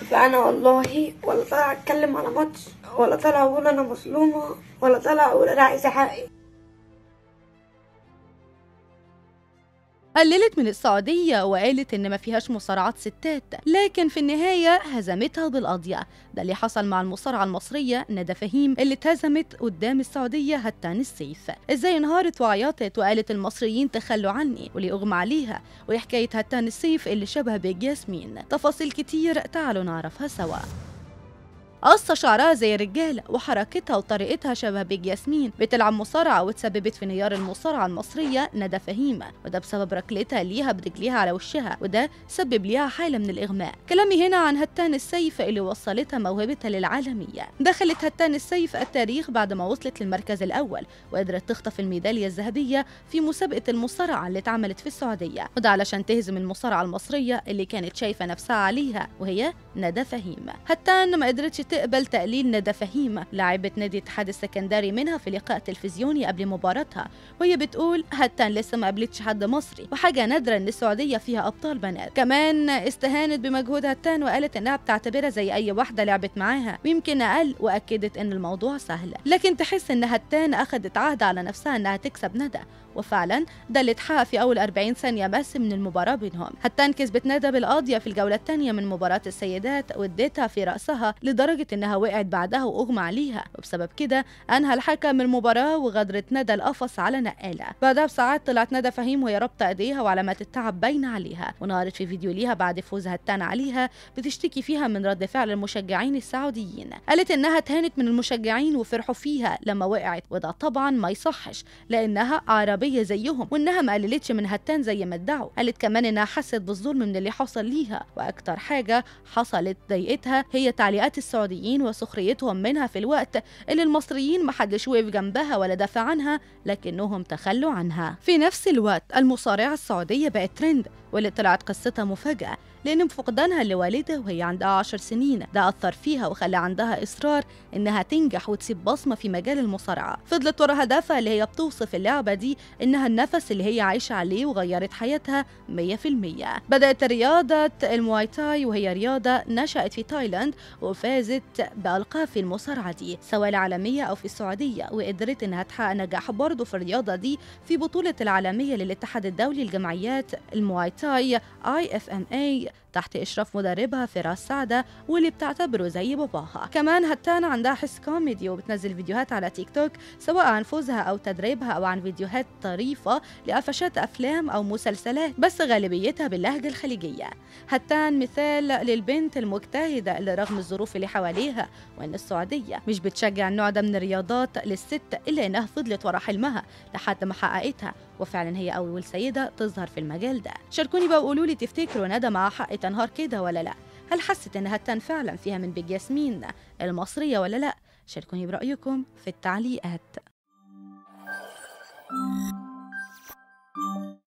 فانا والله ولا طالعه اتكلم على ماتش ولا طالعه اقول انا مظلومه ولا طالعه اقول انا عايزه حقي قللت من السعودية وقالت إن ما فيهاش مصارعات ستات لكن في النهاية هزمتها بالقضية ده اللي حصل مع المصارعة المصرية ندى فهيم اللي اتهزمت قدام السعودية هتان السيف ازاي انهارت وعيطت وقالت المصريين تخلوا عني واللي أغمى عليها وحكاية هتان السيف اللي شبه بيج ياسمين تفاصيل كتير تعالوا نعرفها سوا قصة شعرها زي الرجالة وحركتها وطريقتها شبه بيج ياسمين بتلعب مصارعة وتسببت في انهيار المصارعة المصرية ندى فهيمة وده بسبب ركلتها ليها برجليها على وشها وده سبب ليها حالة من الإغماء كلامي هنا عن هتان السيف اللي وصلتها موهبتها للعالمية دخلت هتان السيف التاريخ بعد ما وصلت للمركز الأول وقدرت تخطف الميدالية الذهبية في مسابقة المصارعة اللي اتعملت في السعودية وده علشان تهزم المصارعة المصرية اللي كانت شايفة نفسها عليها وهي ندى فهيمة هتان ما قدرتش تقبل تقليل ندى فهيمة لاعبة نادي الاتحاد السكندري منها في لقاء تلفزيوني قبل مباراتها وهي بتقول هتان لسه ما قابلتش حد مصري وحاجة نادرة ان السعودية فيها ابطال بنات كمان استهانت بمجهود هتان وقالت انها بتعتبرها زي اي واحدة لعبت معاها ويمكن اقل واكدت ان الموضوع سهل لكن تحس ان هتان اخذت عهد على نفسها انها تكسب ندى وفعلا ده اللي اتحقق في اول 40 ثانيه بس من المباراه بينهم هتان كسبت ندى بالقاضيه في الجوله الثانيه من مباراه السيدات واديتها في راسها لدرجه انها وقعت بعدها واغمى عليها وبسبب كده انهى الحكم المباراه وغادرت ندى القفص على نقاله بعدها بساعات طلعت ندى فهيم وهي رابطه ايديها وعلامات التعب باينه عليها ونهارت في فيديو ليها بعد فوز هتان عليها بتشتكي فيها من رد فعل المشجعين السعوديين قالت انها اتهانت من المشجعين وفرحوا فيها لما وقعت وده طبعا ما يصحش لانها عربيه عربيه زيهم وانها ما قللتش من هتان زي ما ادعوا قالت كمان انها حست بالظلم من اللي حصل ليها واكتر حاجه حصلت ضايقتها هي تعليقات السعوديين وسخريتهم منها في الوقت اللي المصريين ما حدش وقف جنبها ولا دافع عنها لكنهم تخلوا عنها في نفس الوقت المصارعه السعوديه بقت ترند واللي طلعت قصتها مفاجاه لأن فقدانها لوالدها وهي عندها عشر سنين ده أثر فيها وخلى عندها إصرار إنها تنجح وتسيب بصمة في مجال المصارعة فضلت ورا هدفها اللي هي بتوصف اللعبة دي إنها النفس اللي هي عايشة عليه وغيرت حياتها 100% بدأت رياضة المواي تاي وهي رياضة نشأت في تايلاند وفازت بألقاب في المصارعة دي سواء العالمية أو في السعودية وقدرت إنها تحقق نجاح برضه في الرياضة دي في بطولة العالمية للاتحاد الدولي للجمعيات المواي تاي اي اف ام اي تحت إشراف مدربها فراس سعدة واللي بتعتبره زي باباها كمان هتان عندها حس كوميدي وبتنزل فيديوهات على تيك توك سواء عن فوزها أو تدريبها أو عن فيديوهات طريفة لقفشات أفلام أو مسلسلات بس غالبيتها باللهجة الخليجية هتان مثال للبنت المجتهدة اللي رغم الظروف اللي حواليها وإن السعودية مش بتشجع النوع ده من الرياضات للست إلا إنها فضلت ورا حلمها لحد ما حققتها وفعلا هي أول سيدة تظهر في المجال ده شاركوني بقى وقولوا لي تفتكروا ندى مع حق تنهار كده ولا لا هل حست إنها هتان فعلا فيها من بيج ياسمين المصرية ولا لا شاركوني برأيكم في التعليقات